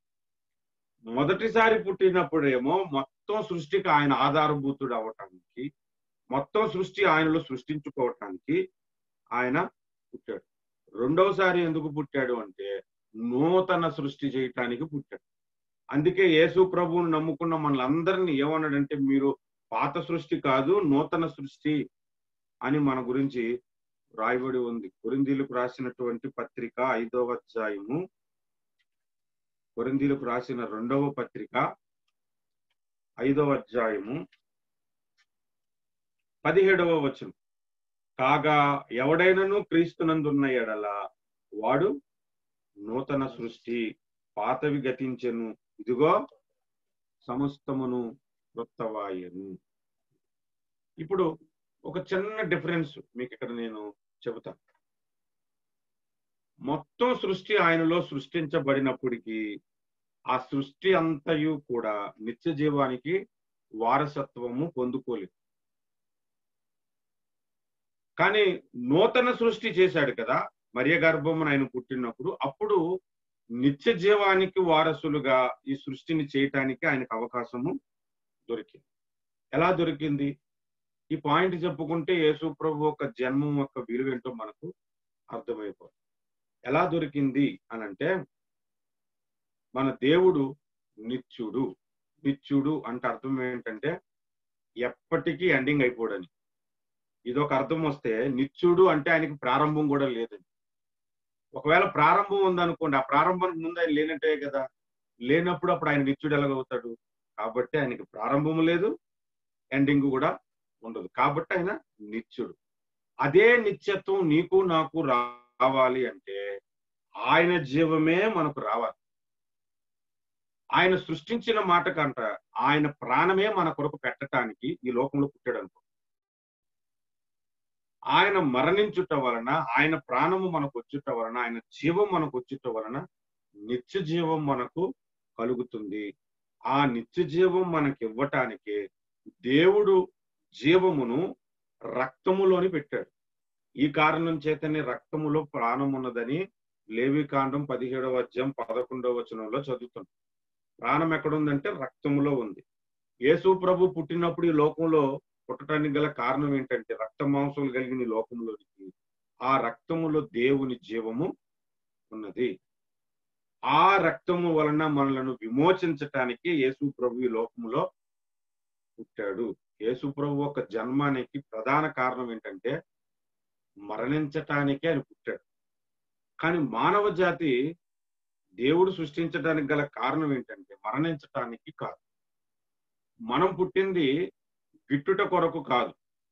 మొదటిసారి పుట్టినప్పుడేమో మొత్తం సృష్టికి ఆయన ఆధారభూతుడు అవటానికి మొత్తం సృష్టి ఆయనలో సృష్టించుకోవటానికి ఆయన పుట్టాడు రెండవసారి ఎందుకు పుట్టాడు అంటే నూతన సృష్టి చేయటానికి పుట్టాడు అందుకే యేసు ప్రభువుని నమ్ముకున్న మనలందరినీ ఏమన్నాడంటే మీరు పాత సృష్టి కాదు నూతన సృష్టి అని మన గురించి రాయబడి ఉంది కొరిందీలకు రాసినటువంటి పత్రిక ఐదవ అధ్యాయము కొరిందీలకు రాసిన రెండవ పత్రిక ఐదవ అధ్యాయము పదిహేడవ వచనం కాగా ఎవడైనను క్రీస్తునందున్న ఎడల వాడు నూతన సృష్టి పాతవి గతించెను ఇదిగో సమస్తమును క్రొత్తవాయను ఇప్పుడు ఒక చిన్న డిఫరెన్స్ మీకు ఇక్కడ నేను చెబుతా మొత్తం సృష్టి ఆయనలో సృష్టించబడినప్పటికీ ఆ సృష్టి అంతయు కూడా నిత్య జీవానికి వారసత్వము పొందుకోలేదు కానీ నూతన సృష్టి చేశాడు కదా మరియ గర్భమున ఆయన పుట్టినప్పుడు అప్పుడు నిత్య జీవానికి వారసులుగా ఈ సృష్టిని చేయటానికి ఆయనకు అవకాశము దొరికింది ఎలా దొరికింది ఈ పాయింట్ చెప్పుకుంటే యేసు ప్రభు యొక్క జన్మం యొక్క విలువేంటో మనకు అర్థమైపోతుంది ఎలా దొరికింది అని అంటే మన దేవుడు నిత్యుడు నిత్యుడు అంటే అర్థం ఏంటంటే ఎప్పటికీ ఎండింగ్ అయిపోడని ఇదొక అర్థం వస్తే నిత్యుడు అంటే ఆయనకి ప్రారంభం కూడా లేదని ఒకవేళ ప్రారంభం ఉందనుకోండి ఆ ప్రారంభానికి ముందు ఆయన లేనట్టే కదా లేనప్పుడు అప్పుడు ఆయన నిత్యుడు ఎలాగవుతాడు కాబట్టి ఆయనకి ప్రారంభం లేదు ఎండింగ్ కూడా ఉండదు కాబట్టి ఆయన నిత్యుడు అదే నిత్యత్వం నీకు నాకు రావాలి అంటే ఆయన జీవమే మనకు రావాలి ఆయన సృష్టించిన మాట కంట ఆయన ప్రాణమే మన కొరకు పెట్టడానికి ఈ లోకంలో పుట్టాడు అనుకో ఆయన మరణించుట వలన ఆయన ప్రాణము మనకు వచ్చుట వలన ఆయన జీవం మనకు వచ్చుట వలన నిత్య జీవం మనకు కలుగుతుంది ఆ నిత్య జీవం మనకి ఇవ్వటానికి దేవుడు జీవమును రక్తములోని పెట్టాడు ఈ కారణం చేతనే రక్తములో ప్రాణం ఉన్నదని లేవికాండం పదిహేడవ అధ్యాయం పదకొండవ వచనంలో చదువుతున్నాం ప్రాణం ఎక్కడుందంటే రక్తములో ఉంది యేసు ప్రభు పుట్టినప్పుడు ఈ లోకంలో పుట్టడానికి గల కారణం ఏంటంటే రక్త మాంసములు కలిగిన ఈ లోకంలోనికి ఆ రక్తములో దేవుని జీవము ఉన్నది ఆ రక్తము వలన మనలను విమోచించటానికి యేసు ప్రభు ఈ లోకములో పుట్టాడు యేసు ప్రభు ఒక జన్మానికి ప్రధాన కారణం ఏంటంటే మరణించటానికే ఆయన పుట్టాడు కానీ మానవ జాతి దేవుడు సృష్టించడానికి గల కారణం ఏంటంటే మరణించటానికి కాదు మనం పుట్టింది గిట్టుట కొరకు కాదు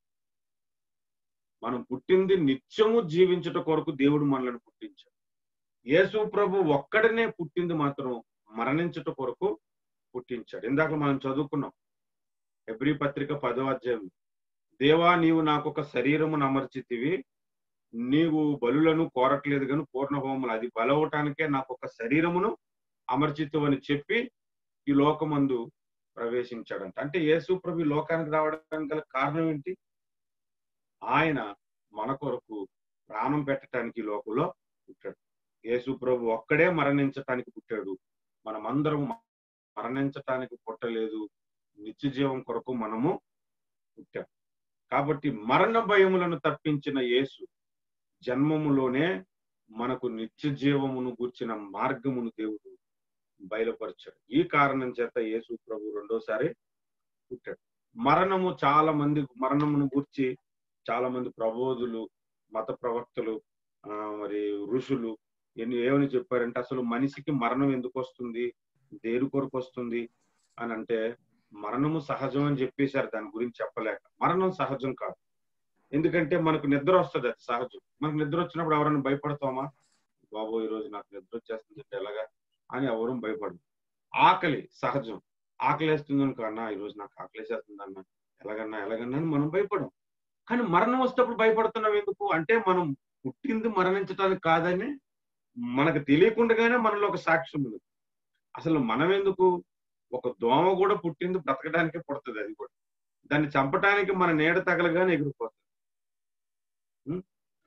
మనం పుట్టింది నిత్యము జీవించుట కొరకు దేవుడు మనల్ని పుట్టించాడు యేసు ప్రభు ఒక్కడనే పుట్టింది మాత్రం మరణించుట కొరకు పుట్టించాడు ఇందాక మనం చదువుకున్నాం ఎబ్రి పత్రిక పదో అధ్యాయం దేవా నీవు నాకు ఒక శరీరమును అమర్చితివి నీవు బలులను కోరట్లేదు కానీ పూర్ణ హోములు అది బలవటానికే నాకు ఒక శరీరమును అమర్చితు అని చెప్పి ఈ లోకమందు ప్రవేశించాడంట అంటే యేసు ప్రభు ఈ లోకానికి రావడానికి గల కారణం ఏంటి ఆయన మన కొరకు ప్రాణం పెట్టడానికి ఈ లోకంలో పుట్టాడు యేసు ప్రభు ఒక్కడే మరణించటానికి పుట్టాడు మనమందరం మరణించటానికి పుట్టలేదు నిత్య జీవం కొరకు మనము పుట్టాం కాబట్టి మరణ భయములను తప్పించిన యేసు జన్మములోనే మనకు నిత్య జీవమును గూర్చిన మార్గమును దేవుడు బయలుపరిచాడు ఈ కారణం చేత యేసు ప్రభు రెండోసారి పుట్టాడు మరణము చాలా మంది మరణమును గూర్చి చాలా మంది ప్రబోధులు మత ప్రవక్తలు ఆ మరి ఋషులు ఎన్ని ఏమని చెప్పారంటే అసలు మనిషికి మరణం ఎందుకు వస్తుంది దేని కొరకు వస్తుంది అని అంటే మరణము సహజం అని చెప్పేశారు దాని గురించి చెప్పలేక మరణం సహజం కాదు ఎందుకంటే మనకు నిద్ర వస్తుంది అది సహజం మనకు నిద్ర వచ్చినప్పుడు ఎవరైనా భయపడతామా బాబు ఈ రోజు నాకు నిద్ర వచ్చేస్తుంది అంటే ఎలాగా అని ఎవరు భయపడదు ఆకలి సహజం ఆకలి వేస్తుంది కన్నా ఈ రోజు నాకు ఆకలి వేసేస్తుంది అన్న ఎలాగన్నా ఎలాగన్నా అని మనం భయపడం కానీ మరణం వస్తేప్పుడు భయపడుతున్నాం ఎందుకు అంటే మనం పుట్టింది మరణించడానికి కాదని మనకు తెలియకుండానే మనలో ఒక సాక్ష్యం ఉంది అసలు మనం ఎందుకు ఒక దోమ కూడా పుట్టింది బ్రతకడానికే పుడుతుంది అది కూడా దాన్ని చంపటానికి మన నీడ తగలగానే ఎగిరిపోతుంది ఉం?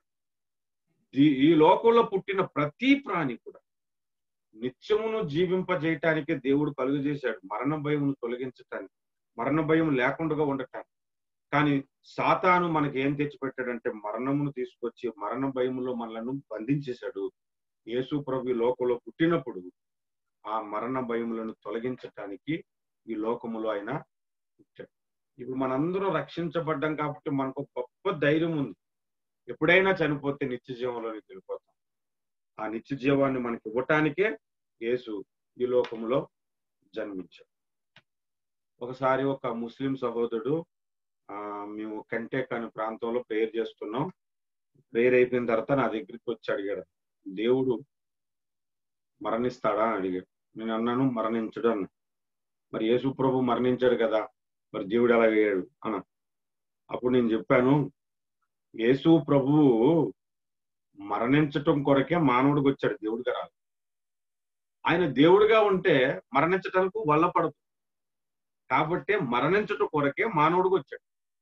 ఈ- ఈ లోకంలో పుట్టిన ప్రతి ప్రాణి కూడా నిత్యమును జీవింపజేయటానికే దేవుడు కలుగజేశాడు మరణ భయమును తొలగించటానికి మరణ భయం లేకుండా ఉండటానికి కానీ సాతాను మనకి ఏం తెచ్చిపెట్టాడంటే మరణమును తీసుకొచ్చి మరణ భయములో మనలను బంధించేశాడు యేసు ప్రభు ఈ లోకంలో పుట్టినప్పుడు ఆ మరణ భయములను తొలగించటానికి ఈ లోకములో ఆయన పుట్టాడు ఇప్పుడు మనందరం రక్షించబడ్డాం కాబట్టి మనకు ఒక గొప్ప ధైర్యం ఉంది ఎప్పుడైనా చనిపోతే నిత్య జీవంలోనికి వెళ్ళిపోతాం ఆ నిత్య జీవాన్ని మనకి ఇవ్వటానికే యేసు ఈ లోకములో జన్మించాడు ఒకసారి ఒక ముస్లిం సహోదరుడు ఆ మేము కంటెక్ అనే ప్రాంతంలో ప్రేయర్ చేస్తున్నాం ప్రేయర్ అయిపోయిన తర్వాత నా దగ్గరికి వచ్చి అడిగాడు దేవుడు మరణిస్తాడా అని అడిగాడు నేను అన్నాను మరణించడు అన్న మరి యేసు ప్రభు మరణించాడు కదా మరి దేవుడు ఎలా అయ్యాడు అన్న అప్పుడు నేను చెప్పాను యేసు ప్రభువు మరణించటం కొరకే మానవుడికి వచ్చాడు దేవుడిగా రాదు ఆయన దేవుడిగా ఉంటే మరణించటానికి వల్లపడదు కాబట్టి మరణించటం కొరకే మానవుడికి వచ్చాడు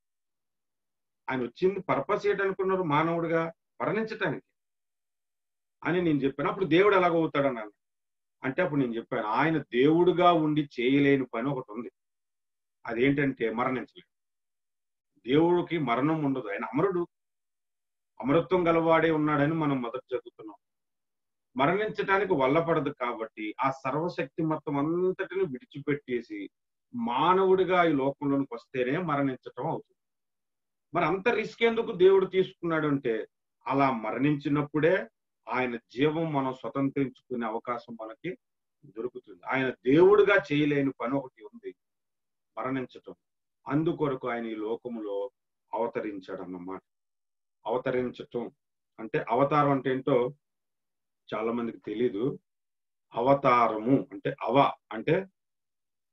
ఆయన వచ్చింది పర్పస్ ఏంటనుకున్నారు మానవుడిగా మరణించటానికి అని నేను చెప్పాను అప్పుడు దేవుడు ఎలాగవుతాడన్నాను అంటే అప్పుడు నేను చెప్పాను ఆయన దేవుడుగా ఉండి చేయలేని పని ఒకటి ఉంది అదేంటంటే మరణించలేదు దేవుడికి మరణం ఉండదు ఆయన అమరుడు అమరత్వం గలవాడే ఉన్నాడని మనం మొదట చదువుతున్నాం మరణించడానికి వల్లపడదు కాబట్టి ఆ సర్వశక్తి మొత్తం అంతటిని విడిచిపెట్టేసి మానవుడిగా ఈ లోకంలోనికి వస్తేనే మరణించటం అవుతుంది మరి అంత రిస్క్ ఎందుకు దేవుడు తీసుకున్నాడు అంటే అలా మరణించినప్పుడే ఆయన జీవం మనం స్వతంత్రించుకునే అవకాశం మనకి దొరుకుతుంది ఆయన దేవుడిగా చేయలేని పని ఒకటి ఉంది మరణించటం అందుకొరకు ఆయన ఈ లోకములో అవతరించాడు అన్నమాట అవతరించటం అంటే అవతారం అంటే ఏంటో చాలా మందికి తెలీదు అవతారము అంటే అవ అంటే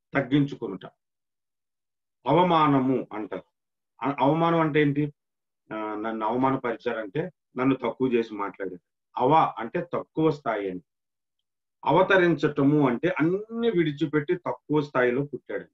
తగ్గించుకునుట అవమానము అంటారు అ- అవమానం అంటే ఏంటి ఆ, నన్ను అవమానపరిచారంటే నన్ను తక్కువ చేసి మాట్లాడారు అవ అంటే తక్కువ స్థాయి అని అవతరించటము అంటే అన్ని విడిచిపెట్టి తక్కువ స్థాయిలో పుట్టాడు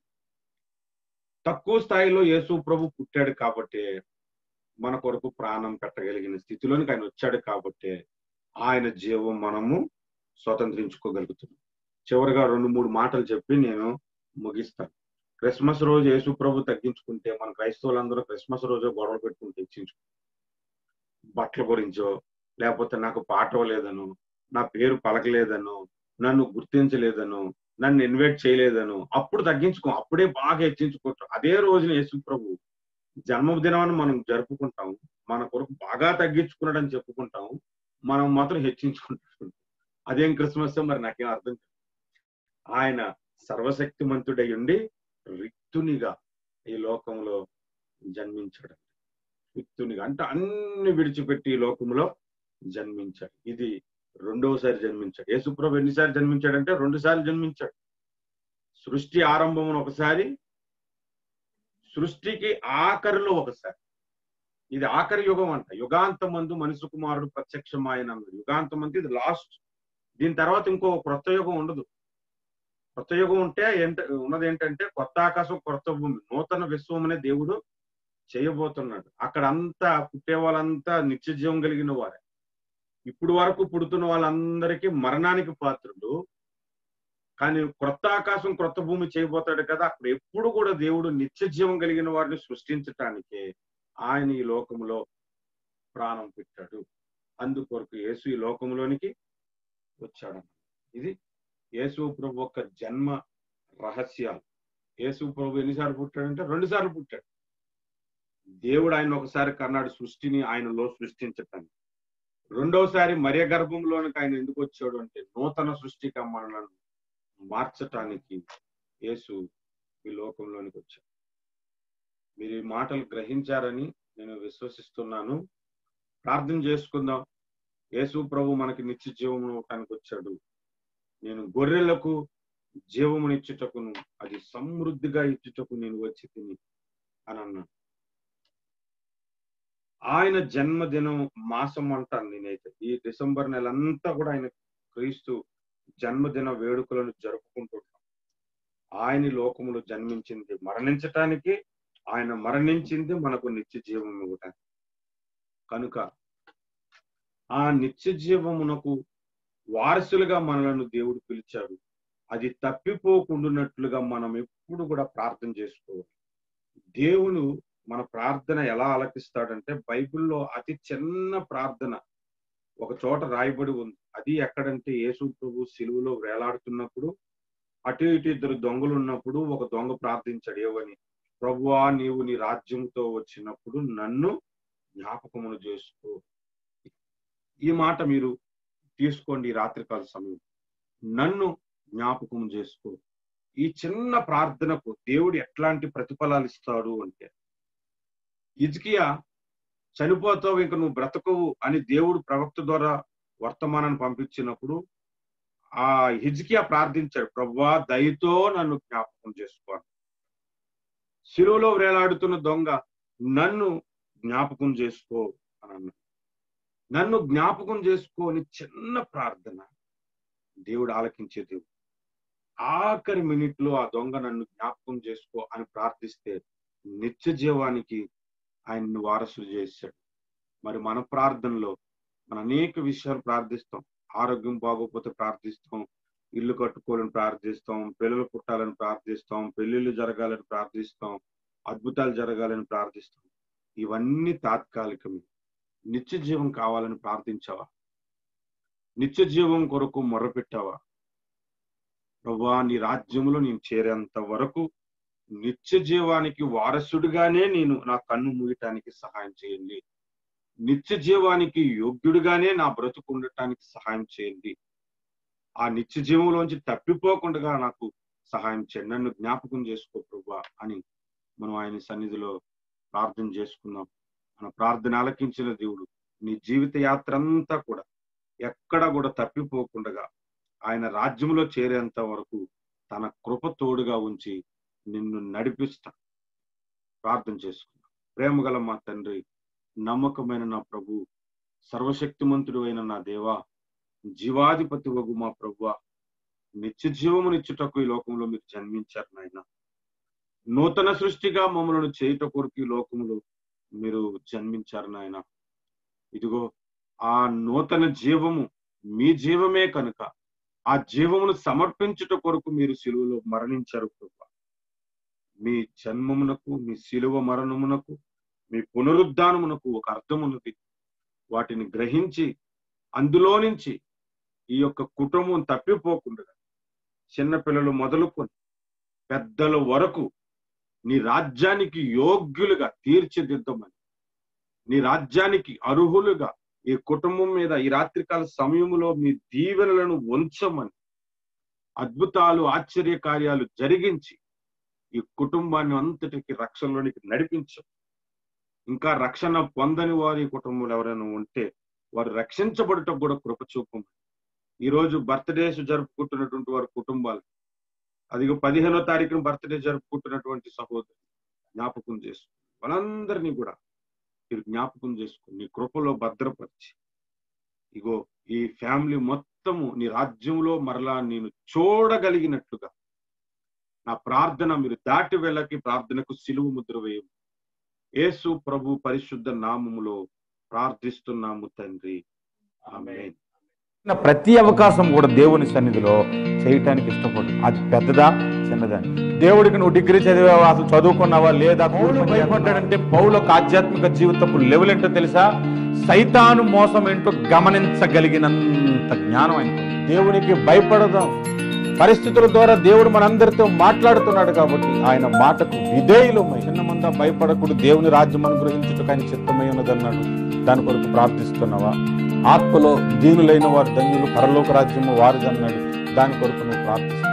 తక్కువ స్థాయిలో యేసు ప్రభు పుట్టాడు కాబట్టి మన కొరకు ప్రాణం పెట్టగలిగిన స్థితిలోనికి ఆయన వచ్చాడు కాబట్టి ఆయన జీవం మనము స్వతంత్రించుకోగలుగుతున్నాం చివరిగా రెండు మూడు మాటలు చెప్పి నేను ముగిస్తాను క్రిస్మస్ రోజు యేసు ప్రభు తగ్గించుకుంటే మన క్రైస్తవులందరూ క్రిస్మస్ రోజు గొడవలు పెట్టుకుని తెచ్చించుకుంటారు బట్టల గురించో లేకపోతే నాకు పాట లేదను నా పేరు పలకలేదను నన్ను గుర్తించలేదను నన్ను ఇన్వైట్ చేయలేదను అప్పుడు తగ్గించుకో అప్పుడే బాగా హెచ్చించుకుంటాం అదే రోజున యేసు ప్రభు జన్మదినాన్ని మనం జరుపుకుంటాం మన కొరకు బాగా తగ్గించుకున్నాడని చెప్పుకుంటాం మనం మాత్రం హెచ్చించుకుంటాం అదేం క్రిస్మస్ మరి నాకేం అర్థం కాదు ఆయన సర్వశక్తిమంతుడై ఉండి రిక్తునిగా ఈ లోకంలో జన్మించాడు రిక్తునిగా అంటే అన్ని విడిచిపెట్టి ఈ లోకంలో జన్మించాడు ఇది రెండవసారి జన్మించాడు యేసుప్రభు ఎన్నిసార్లు జన్మించాడంటే రెండు సార్లు జన్మించాడు సృష్టి ఆరంభమున ఒకసారి సృష్టికి ఆఖరిలో ఒకసారి ఇది ఆఖరి యుగం అంట యుగాంతం మందు మనుషు కుమారుడు ప్రత్యక్షమాయన అన్నాడు యుగాంతం అందు ఇది లాస్ట్ దీని తర్వాత ఇంకో క్రొత్త యుగం ఉండదు కొత్త యుగం ఉంటే ఏంట ఉన్నది ఏంటంటే కొత్త ఆకాశం కొత్త భూమి నూతన విశ్వం అనే దేవుడు చేయబోతున్నాడు అక్కడ అంతా పుట్టే వాళ్ళంతా నిత్య జీవం కలిగిన వారే ఇప్పుడు వరకు పుడుతున్న వాళ్ళందరికీ మరణానికి పాత్రుడు కానీ క్రొత్త ఆకాశం క్రొత్త భూమి చేయబోతాడు కదా అక్కడ ఎప్పుడు కూడా దేవుడు నిత్య జీవం కలిగిన వారిని సృష్టించటానికి ఆయన ఈ లోకంలో ప్రాణం పెట్టాడు అందుకొరకు యేసు ఈ లోకంలోనికి వచ్చాడు ఇది యేసు ప్రభు యొక్క జన్మ రహస్యాలు యేసు ప్రభు ఎన్నిసార్లు పుట్టాడంటే రెండు సార్లు పుట్టాడు దేవుడు ఆయన ఒకసారి కన్నాడు సృష్టిని ఆయనలో సృష్టించటానికి రెండవసారి మరియ గర్భంలోనికి ఆయన ఎందుకు వచ్చాడు అంటే నూతన సృష్టిగా మనలను మార్చటానికి యేసు ఈ లోకంలోనికి వచ్చాడు మీరు ఈ మాటలు గ్రహించారని నేను విశ్వసిస్తున్నాను ప్రార్థన చేసుకుందాం యేసు ప్రభు మనకి నిత్య జీవం ఇవ్వటానికి వచ్చాడు నేను గొర్రెలకు జీవమునిచ్చుటకును అది సమృద్ధిగా ఇచ్చుటకు నేను వచ్చి తిని అని అన్నాను ఆయన జన్మదినం మాసం అంటాను నేనైతే ఈ డిసెంబర్ నెలంతా కూడా ఆయన క్రీస్తు జన్మదిన వేడుకలను జరుపుకుంటున్నాం ఆయన ఈ లోకములో జన్మించింది మరణించటానికి ఆయన మరణించింది మనకు నిత్య జీవం ఇవ్వటానికి కనుక ఆ నిత్య జీవమునకు వారసులుగా మనలను దేవుడు పిలిచాడు అది తప్పిపోకుండానట్లుగా మనం ఎప్పుడు కూడా ప్రార్థన చేసుకోవాలి దేవుడు మన ప్రార్థన ఎలా ఆలకిస్తాడంటే బైబిల్లో అతి చిన్న ప్రార్థన ఒక చోట రాయబడి ఉంది అది ఎక్కడంటే యేసు ప్రభు సిలువలో వేలాడుతున్నప్పుడు అటు ఇటు ఇద్దరు దొంగలు ఉన్నప్పుడు ఒక దొంగ ప్రార్థించాడు ఏవని ప్రభువా నీవు నీ రాజ్యంతో వచ్చినప్పుడు నన్ను జ్ఞాపకమును చేసుకో ఈ మాట మీరు తీసుకోండి ఈ రాత్రికాల సమయం నన్ను జ్ఞాపకం చేసుకో ఈ చిన్న ప్రార్థనకు దేవుడు ఎట్లాంటి ప్రతిఫలాలు ఇస్తాడు అంటే ఇజ్కియా చనిపోతావు ఇంక నువ్వు బ్రతకవు అని దేవుడు ప్రవక్త ద్వారా వర్తమానాన్ని పంపించినప్పుడు ఆ హిజ్కియా ప్రార్థించాడు ప్రవ్వా దయతో నన్ను జ్ఞాపకం చేసుకో శిలువలో వేలాడుతున్న దొంగ నన్ను జ్ఞాపకం చేసుకో అని అన్నాడు నన్ను జ్ఞాపకం చేసుకోని చిన్న ప్రార్థన దేవుడు ఆలకించే దేవుడు ఆఖరి మినిట్ లో ఆ దొంగ నన్ను జ్ఞాపకం చేసుకో అని ప్రార్థిస్తే నిత్య జీవానికి ఆయన్ని వారసులు చేశాడు మరి మన ప్రార్థనలో మన అనేక విషయాలు ప్రార్థిస్తాం ఆరోగ్యం బాగోకపోతే ప్రార్థిస్తాం ఇల్లు కట్టుకోవాలని ప్రార్థిస్తాం పిల్లలు పుట్టాలని ప్రార్థిస్తాం పెళ్లిళ్ళు జరగాలని ప్రార్థిస్తాం అద్భుతాలు జరగాలని ప్రార్థిస్తాం ఇవన్నీ తాత్కాలికమే నిత్య జీవం కావాలని ప్రార్థించావా నిత్య జీవం కొరకు మొరపెట్టావా ప్రభా నీ రాజ్యంలో నేను చేరేంత వరకు నిత్య జీవానికి వారసుడిగానే నేను నా కన్ను మూయటానికి సహాయం చేయండి నిత్య జీవానికి యోగ్యుడిగానే నా బ్రతుకు ఉండటానికి సహాయం చేయండి ఆ నిత్య జీవంలోంచి తప్పిపోకుండా నాకు సహాయం చేయండి నన్ను జ్ఞాపకం చేసుకో ప్రభా అని మనం ఆయన సన్నిధిలో ప్రార్థన చేసుకున్నాం మన ప్రార్థన ఆలకించిన దేవుడు నీ జీవిత యాత్ర అంతా కూడా ఎక్కడ కూడా తప్పిపోకుండా ఆయన రాజ్యంలో చేరేంత వరకు తన కృప తోడుగా ఉంచి నిన్ను నడిపిస్తా ప్రార్థన చేసుకున్నాం ప్రేమ గల మా తండ్రి నమ్మకమైన నా ప్రభు సర్వశక్తిమంతుడు అయిన నా దేవా జీవాధిపతి వగు మా ప్రభు నిత్య జీవమునిచ్చుటకు ఈ లోకంలో మీరు జన్మించారు నాయన నూతన సృష్టిగా మమ్మల్ని చేయుట కొరకు ఈ లోకంలో మీరు జన్మించారు నాయన ఇదిగో ఆ నూతన జీవము మీ జీవమే కనుక ఆ జీవమును సమర్పించుట కొరకు మీరు సిలువలో మరణించారు ప్రభు మీ జన్మమునకు మీ శిలువ మరణమునకు మీ పునరుద్ధానమునకు ఒక అర్థం ఉన్నది వాటిని గ్రహించి అందులో నుంచి ఈ యొక్క కుటుంబం తప్పిపోకుండా చిన్న పిల్లలు మొదలుకొని పెద్దల వరకు నీ రాజ్యానికి యోగ్యులుగా తీర్చిదిద్దమని నీ రాజ్యానికి అర్హులుగా ఈ కుటుంబం మీద ఈ రాత్రికాల సమయంలో మీ దీవెనలను ఉంచమని అద్భుతాలు ఆశ్చర్య కార్యాలు జరిగించి ఈ కుటుంబాన్ని అంతటికి రక్షణలోనికి నడిపించు ఇంకా రక్షణ పొందని వారి కుటుంబంలో ఎవరైనా ఉంటే వారు రక్షించబడటం కూడా కృప చూపమని ఈ రోజు బర్త్డేస్ జరుపుకుంటున్నటువంటి వారి కుటుంబాలు అదిగో పదిహేనో తారీఖున బర్త్డే జరుపుకుంటున్నటువంటి సహోదరు జ్ఞాపకం చేసుకో వాళ్ళందరినీ కూడా మీరు జ్ఞాపకం చేసుకుని నీ కృపలో భద్రపరిచి ఇగో ఈ ఫ్యామిలీ మొత్తము నీ రాజ్యంలో మరలా నేను చూడగలిగినట్లుగా నా ప్రార్థన మీరు దాటి వెళ్ళకి ప్రార్థనకు సిలువు ముద్ర వేయము యేసు ప్రభు పరిశుద్ధ నామములో ప్రార్థిస్తున్నాము తండ్రి ఆమేన్ ఉన్న ప్రతి అవకాశం కూడా దేవుని సన్నిధిలో చేయటానికి ఇష్టపడు అది పెద్దదా చిన్నదా దేవుడికి నువ్వు డిగ్రీ చదివావా అసలు చదువుకున్నావా లేదా పౌలు భయపడ్డాడంటే పౌలు ఒక ఆధ్యాత్మిక జీవితపు లెవెల్ ఏంటో తెలుసా సైతాను మోసం ఏంటో గమనించగలిగినంత జ్ఞానం ఆయనకు ఉంది. దేవునికి భయపడదాం పరిస్థితుల ద్వారా దేవుడు మనందరితో మాట్లాడుతున్నాడు కాబట్టి ఆయన మాటకు విధేయులు చిన్న మంద భయపడకుడు దేవుని రాజ్యం అనుగ్రహించుటకు ఆయన చిత్తమై ఉన్నదన్నాడు దాని కొరకు ప్రార్థిస్తున్నావా ఆత్మలో దీనులైన వారు ధన్యులు పరలోక రాజ్యము వారిదన్నాడు దాని కొరకు నువ్వు ప్రార్థిస్తున్నావు